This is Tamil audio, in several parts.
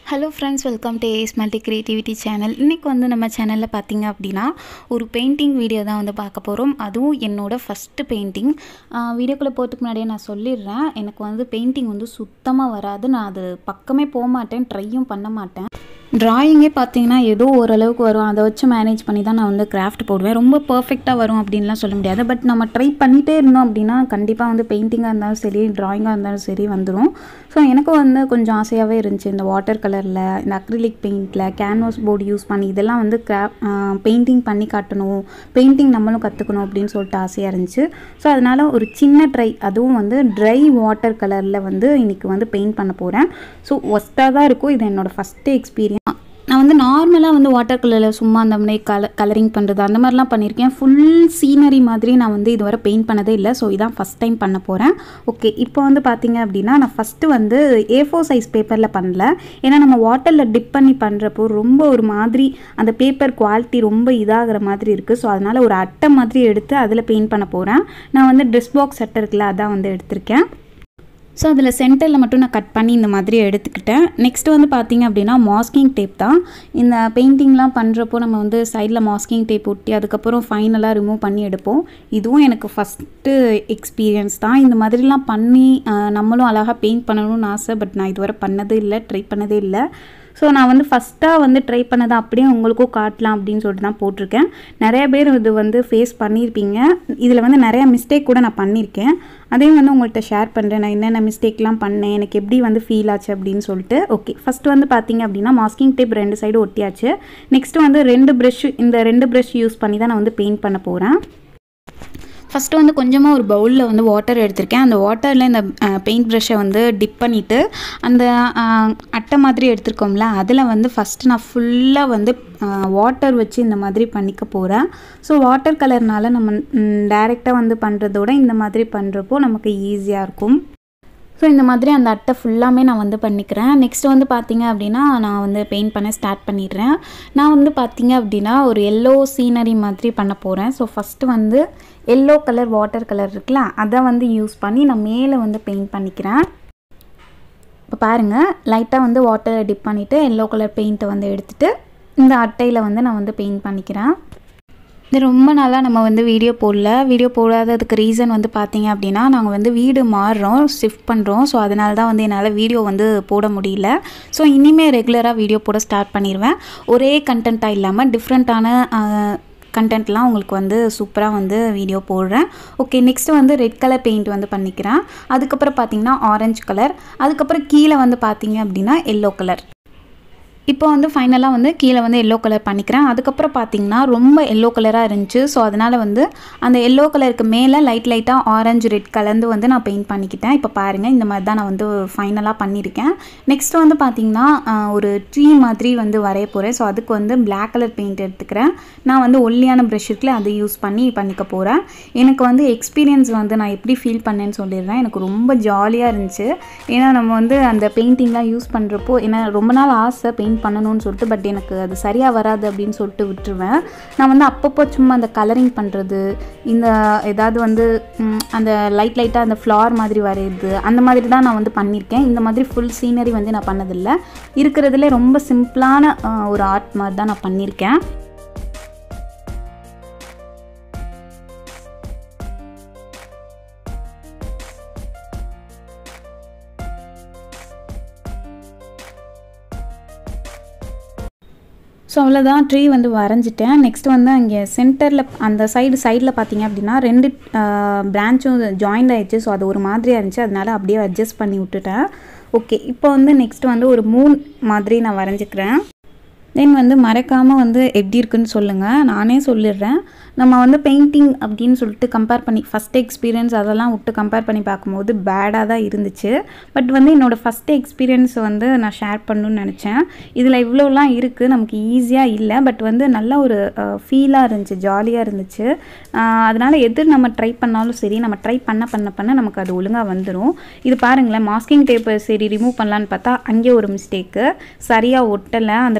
hello friends welcome to ace multi creativity channel இன்றைக்கி வந்து நம்ம சேனலில் பார்த்தீங்க அப்படின்னா ஒரு பெயிண்டிங் வீடியோ தான் வந்து பார்க்க போகிறோம் அதுவும் என்னோடய ஃபஸ்ட்டு பெயிண்டிங் வீடியோக்குள்ளே போகிறதுக்கு முன்னாடியே நான் சொல்லிடுறேன் எனக்கு வந்து பெயிண்டிங் வந்து சுத்தமாக வராது நான் அது பக்கமே போக மாட்டேன் ட்ரையும் பண்ண மாட்டேன் ட்ராயிங்கே பார்த்தீங்கன்னா ஏதோ ஓரளவுக்கு வரும் அதை வச்சு மேனேஜ் பண்ணி தான் நான் வந்து கிராஃப்ட் போடுவேன் ரொம்ப பர்ஃபெக்டாக வரும் அப்படின்லாம் சொல்ல முடியாது பட் நம்ம ட்ரை பண்ணிகிட்டே இருந்தோம் அப்படின்னா கண்டிப்பாக வந்து பெயிண்டிங்காக இருந்தாலும் சரி ட்ராயிங்காக இருந்தாலும் சரி வந்துடும் ஸோ எனக்கு வந்து கொஞ்சம் ஆசையாகவே இருந்துச்சு இந்த வாட்டர் கலரில் இந்த அக்ரிலிக் பெயிண்டில் கேன்வாஸ் போர்டு யூஸ் பண்ணி இதெல்லாம் வந்து கிராஃப்ட் பெயிண்டிங் பண்ணி காட்டணும் பெயிண்டிங் நம்மளும் கற்றுக்கணும் அப்படின்னு சொல்லிட்டு ஆசையாக இருந்துச்சு ஸோ அதனால் ஒரு சின்ன ட்ரை அதுவும் வந்து ட்ரை வாட்டர் கலரில் வந்து இன்றைக்கி வந்து பெயிண்ட் பண்ண போகிறேன் ஸோ ஒஸ்ட்டாக தான் இருக்கும் இது என்னோடய ஃபஸ்ட்டு எக்ஸ்பீரியன்ஸ் நான் வந்து நார்மலாக வந்து வாட்டர் கலரில் சும்மா அந்த மாதிரி கல கலரிங் பண்ணுறது அந்த மாதிரிலாம் பண்ணியிருக்கேன் ஃபுல் சீனரி மாதிரி நான் வந்து இதுவரை பெயிண்ட் பண்ணதே இல்லை ஸோ இதான் ஃபஸ்ட் டைம் பண்ண போகிறேன் ஓகே இப்போ வந்து பார்த்தீங்க அப்படின்னா நான் ஃபஸ்ட்டு வந்து ஏ ஃபோர் சைஸ் பேப்பரில் பண்ணல ஏன்னா நம்ம வாட்டரில் டிப் பண்ணி பண்ணுறப்போ ரொம்ப ஒரு மாதிரி அந்த பேப்பர் குவாலிட்டி ரொம்ப இதாகிற மாதிரி இருக்குது ஸோ அதனால் ஒரு அட்டை மாதிரி எடுத்து அதில் பெயிண்ட் பண்ண போகிறேன் நான் வந்து ட்ரெஸ் பாக்ஸ் அட்டை இருக்குல்ல அதான் வந்து எடுத்திருக்கேன் ஸோ அதில் சென்டரில் மட்டும் நான் கட் பண்ணி இந்த மாதிரி எடுத்துக்கிட்டேன் நெக்ஸ்ட் வந்து பார்த்திங்க அப்படின்னா மாஸ்கிங் டேப் தான் இந்த பெயிண்டிங்லாம் பண்ணுறப்போ நம்ம வந்து சைடில் மாஸ்கிங் டேப் ஒட்டி அதுக்கப்புறம் ஃபைனலாக ரிமூவ் பண்ணி எடுப்போம் இதுவும் எனக்கு ஃபஸ்ட்டு எக்ஸ்பீரியன்ஸ் தான் இந்த மாதிரிலாம் பண்ணி நம்மளும் அழகாக பெயிண்ட் பண்ணணும்னு ஆசை பட் நான் இதுவரை பண்ணதே இல்லை ட்ரை பண்ணதே இல்லை ஸோ நான் வந்து ஃபஸ்ட்டாக வந்து ட்ரை பண்ணதை அப்படியே உங்களுக்கும் காட்டலாம் அப்படின்னு சொல்லிட்டு தான் போட்டிருக்கேன் நிறைய பேர் இது வந்து ஃபேஸ் பண்ணியிருப்பீங்க இதில் வந்து நிறையா மிஸ்டேக் கூட நான் பண்ணியிருக்கேன் அதையும் வந்து உங்கள்கிட்ட ஷேர் பண்ணுறேன் நான் என்னென்ன மிஸ்டேக்லாம் பண்ணேன் எனக்கு எப்படி வந்து ஃபீல் ஆச்சு அப்படின்னு சொல்லிட்டு ஓகே ஃபஸ்ட்டு வந்து பார்த்தீங்க அப்படின்னா மாஸ்கிங் டேப் ரெண்டு சைடு ஒட்டியாச்சு நெக்ஸ்ட்டு வந்து ரெண்டு ப்ரெஷ் இந்த ரெண்டு ப்ரெஷ் யூஸ் பண்ணி தான் நான் வந்து பெயிண்ட் பண்ண போகிறேன் ஃபஸ்ட்டு வந்து கொஞ்சமாக ஒரு பவுலில் வந்து வாட்டர் எடுத்திருக்கேன் அந்த வாட்டரில் இந்த பெயிண்ட் ப்ரஷ்ஷை வந்து டிப் பண்ணிவிட்டு அந்த அட்டை மாதிரி எடுத்திருக்கோம்ல அதில் வந்து ஃபஸ்ட்டு நான் ஃபுல்லாக வந்து வாட்டர் வச்சு இந்த மாதிரி பண்ணிக்க போகிறேன் ஸோ வாட்டர் கலர்னால நம்ம டைரெக்டாக வந்து பண்ணுறதோட இந்த மாதிரி பண்ணுறப்போ நமக்கு ஈஸியாக இருக்கும் ஸோ இந்த மாதிரி அந்த அட்டை ஃபுல்லாமே நான் வந்து பண்ணிக்கிறேன் நெக்ஸ்ட் வந்து பார்த்திங்க அப்படின்னா நான் வந்து பெயிண்ட் பண்ண ஸ்டார்ட் பண்ணிடுறேன் நான் வந்து பார்த்திங்க அப்படின்னா ஒரு எல்லோ சீனரி மாதிரி பண்ண போகிறேன் ஸோ ஃபஸ்ட்டு வந்து எல்லோ கலர் வாட்டர் கலர் இருக்குல்ல அதை வந்து யூஸ் பண்ணி நான் மேலே வந்து பெயிண்ட் பண்ணிக்கிறேன் இப்போ பாருங்கள் லைட்டாக வந்து வாட்டரை டிப் பண்ணிவிட்டு எல்லோ கலர் பெயிண்ட்டை வந்து எடுத்துகிட்டு இந்த அட்டையில் வந்து நான் வந்து பெயிண்ட் பண்ணிக்கிறேன் இது ரொம்ப நாளாக நம்ம வந்து வீடியோ போடல வீடியோ போடாததுக்கு ரீசன் வந்து பார்த்தீங்க அப்படின்னா நாங்கள் வந்து வீடு மாறுறோம் ஷிஃப்ட் பண்ணுறோம் ஸோ அதனால தான் வந்து என்னால் வீடியோ வந்து போட முடியல ஸோ இனிமேல் ரெகுலராக வீடியோ போட ஸ்டார்ட் பண்ணிடுவேன் ஒரே கண்டென்ட்டாக இல்லாமல் டிஃப்ரெண்ட்டான கண்டென்ட்லாம் உங்களுக்கு வந்து சூப்பராக வந்து வீடியோ போடுறேன் ஓகே நெக்ஸ்ட்டு வந்து ரெட் கலர் பெயிண்ட் வந்து பண்ணிக்கிறேன் அதுக்கப்புறம் பார்த்தீங்கன்னா ஆரஞ்சு கலர் அதுக்கப்புறம் கீழே வந்து பார்த்தீங்க அப்படின்னா எல்லோ கலர் இப்போ வந்து ஃபைனலாக வந்து கீழே வந்து எல்லோ கலர் பண்ணிக்கிறேன் அதுக்கப்புறம் பார்த்தீங்கன்னா ரொம்ப எல்லோ கலராக இருந்துச்சு ஸோ அதனால் வந்து அந்த எல்லோ கலருக்கு மேலே லைட் லைட்டாக ஆரஞ்சு ரெட் கலந்து வந்து நான் பெயிண்ட் பண்ணிக்கிட்டேன் இப்போ பாருங்கள் இந்த மாதிரி தான் நான் வந்து ஃபைனலாக பண்ணியிருக்கேன் நெக்ஸ்ட் வந்து பார்த்திங்கன்னா ஒரு ட்ரீ மாதிரி வந்து வரைய போகிறேன் ஸோ அதுக்கு வந்து பிளாக் கலர் பெயிண்ட் எடுத்துக்கிறேன் நான் வந்து ஒல்லியான ப்ரஷ் இருக்குல்ல அதை யூஸ் பண்ணி பண்ணிக்க போகிறேன் எனக்கு வந்து எக்ஸ்பீரியன்ஸ் வந்து நான் எப்படி ஃபீல் பண்ணேன்னு சொல்லிடுறேன் எனக்கு ரொம்ப ஜாலியாக இருந்துச்சு ஏன்னா நம்ம வந்து அந்த பெயிண்டிங்லாம் யூஸ் பண்ணுறப்போ ஏன்னா ரொம்ப நாள் ஆசை பெயிண்ட் பெயிண்ட் பண்ணணும்னு சொல்லிட்டு பட் எனக்கு அது சரியாக வராது அப்படின்னு சொல்லிட்டு விட்டுருவேன் நான் வந்து அப்பப்போ சும்மா அந்த கலரிங் பண்ணுறது இந்த ஏதாவது வந்து அந்த லைட் லைட்டாக அந்த ஃப்ளார் மாதிரி வரையுது அந்த மாதிரி தான் நான் வந்து பண்ணியிருக்கேன் இந்த மாதிரி ஃபுல் சீனரி வந்து நான் பண்ணதில்லை இருக்கிறதுல ரொம்ப சிம்பிளான ஒரு ஆர்ட் மாதிரி தான் நான் பண்ணியிருக்கேன் ஸோ அவ்வளோதான் ட்ரீ வந்து வரைஞ்சிட்டேன் நெக்ஸ்ட் வந்து அங்கே சென்டரில் அந்த சைடு சைடில் பார்த்தீங்க அப்படின்னா ரெண்டு பிரான்ச்சும் ஜாயிண்ட் ஆயிடுச்சு ஸோ அது ஒரு மாதிரியாக இருந்துச்சு அதனால அப்படியே அட்ஜஸ்ட் பண்ணி விட்டுட்டேன் ஓகே இப்போ வந்து நெக்ஸ்ட் வந்து ஒரு மூன் மாதிரி நான் வரைஞ்சிக்கிறேன் தென் வந்து மறக்காமல் வந்து எப்படி இருக்குன்னு சொல்லுங்கள் நானே சொல்லிடுறேன் நம்ம வந்து பெயிண்டிங் அப்படின்னு சொல்லிட்டு கம்பேர் பண்ணி ஃபஸ்ட் எக்ஸ்பீரியன்ஸ் அதெல்லாம் விட்டு கம்பேர் பண்ணி பார்க்கும்போது பேடாக தான் இருந்துச்சு பட் வந்து என்னோடய ஃபஸ்ட்டு எக்ஸ்பீரியன்ஸ் வந்து நான் ஷேர் பண்ணணும்னு நினச்சேன் இதில் இவ்வளோலாம் இருக்குது நமக்கு ஈஸியாக இல்லை பட் வந்து நல்ல ஒரு ஃபீலாக இருந்துச்சு ஜாலியாக இருந்துச்சு அதனால் எது நம்ம ட்ரை பண்ணாலும் சரி நம்ம ட்ரை பண்ண பண்ண பண்ண நமக்கு அது ஒழுங்காக வந்துடும் இது பாருங்களேன் மாஸ்கிங் டேப்பு சரி ரிமூவ் பண்ணலான்னு பார்த்தா அங்கே ஒரு மிஸ்டேக்கு சரியாக ஒட்டலை அந்த பெயிண்டிங்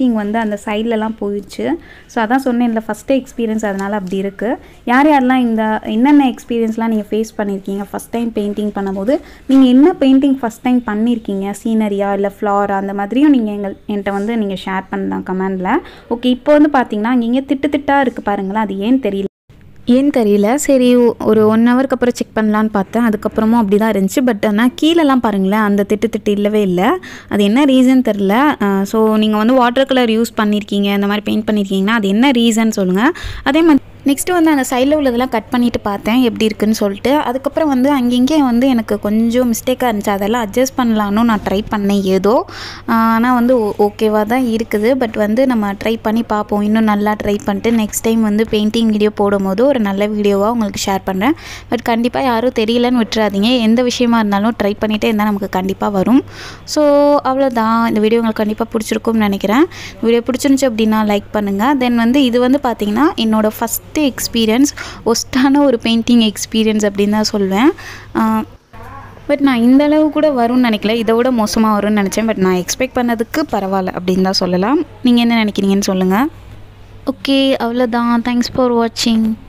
பெயிண்டிங் வந்து அந்த சைட்லலாம் போயிடுச்சு ஸோ அதான் சொன்னேன்ல ஃபஸ்ட்டு எக்ஸ்பீரியன்ஸ் அதனால் அப்படி இருக்குது யார் யாரெல்லாம் இந்த என்னென்ன எக்ஸ்பீரியன்ஸ்லாம் நீங்கள் ஃபேஸ் பண்ணியிருக்கீங்க ஃபஸ்ட் டைம் பெயிண்டிங் பண்ணும்போது நீங்கள் என்ன பெயிண்டிங் ஃபஸ்ட் டைம் பண்ணியிருக்கீங்க சீனரியா இல்லை ஃப்ளாரா அந்த மாதிரியும் நீங்கள் எங்கள் என்கிட்ட வந்து நீங்கள் ஷேர் பண்ணலாம் கமெண்டில் ஓகே இப்போ வந்து பார்த்தீங்கன்னா இங்கே திட்டு திட்டாக இருக்குது பாருங்களேன் அது ஏன் தெரியல ஏன்னு தெரியல சரி ஒ- ஒரு ஒன் ஹவருக்கு அப்புறம் செக் பண்ணலான்னு பார்த்தேன் அதுக்கப்புறமும் அப்படி தான் இருந்துச்சு பட் ஆனால் கீழெல்லாம் பாருங்களேன் அந்த திட்டு திட்டு இல்லவே இல்லை அது என்ன ரீசன் தெரில ஸோ நீங்கள் வந்து வாட்டர் கலர் யூஸ் பண்ணியிருக்கீங்க இந்த மாதிரி பெயிண்ட் பண்ணியிருக்கீங்கன்னா அது என்ன ரீசன் சொல்லுங்கள் அதே மாதிரி நெக்ஸ்ட்டு வந்து அந்த சைடில் உள்ளதெல்லாம் கட் பண்ணிட்டு பார்த்தேன் எப்படி இருக்குன்னு சொல்லிட்டு அதுக்கப்புறம் வந்து அங்கங்கே வந்து எனக்கு கொஞ்சம் மிஸ்டேக்காக இருந்துச்சு அதெல்லாம் அட்ஜஸ்ட் பண்ணலான்னு நான் ட்ரை பண்ணேன் ஏதோ ஆனால் வந்து ஓகேவாக தான் இருக்குது பட் வந்து நம்ம ட்ரை பண்ணி பார்ப்போம் இன்னும் நல்லா ட்ரை பண்ணிட்டு நெக்ஸ்ட் டைம் வந்து பெயிண்டிங் வீடியோ போடும்போது ஒரு நல்ல வீடியோவாக உங்களுக்கு ஷேர் பண்ணுறேன் பட் கண்டிப்பாக யாரும் தெரியலன்னு விட்டுறாதீங்க எந்த விஷயமா இருந்தாலும் ட்ரை பண்ணிகிட்டே இருந்தால் நமக்கு கண்டிப்பாக வரும் ஸோ அவ்வளோதான் இந்த வீடியோ உங்களுக்கு கண்டிப்பாக பிடிச்சிருக்கும்னு நினைக்கிறேன் வீடியோ பிடிச்சிருந்துச்சு அப்படின்னா லைக் பண்ணுங்கள் தென் வந்து இது வந்து பார்த்தீங்கன்னா என்னோடய ஃபஸ்ட்டு எக்ஸ்பீரியன்ஸ் ஒஸ்ட்டான ஒரு பெயிண்டிங் எக்ஸ்பீரியன்ஸ் அப்படின்னு தான் சொல்வேன் பட் நான் இந்த அளவு கூட வரும்னு நினைக்கல இதை விட மோசமாக வரும்னு நினச்சேன் பட் நான் எக்ஸ்பெக்ட் பண்ணதுக்கு பரவாயில்ல அப்படின்னு தான் சொல்லலாம் நீங்கள் என்ன நினைக்கிறீங்கன்னு சொல்லுங்கள் ஓகே அவ்வளோதான் தேங்க்ஸ் ஃபார் வாட்சிங்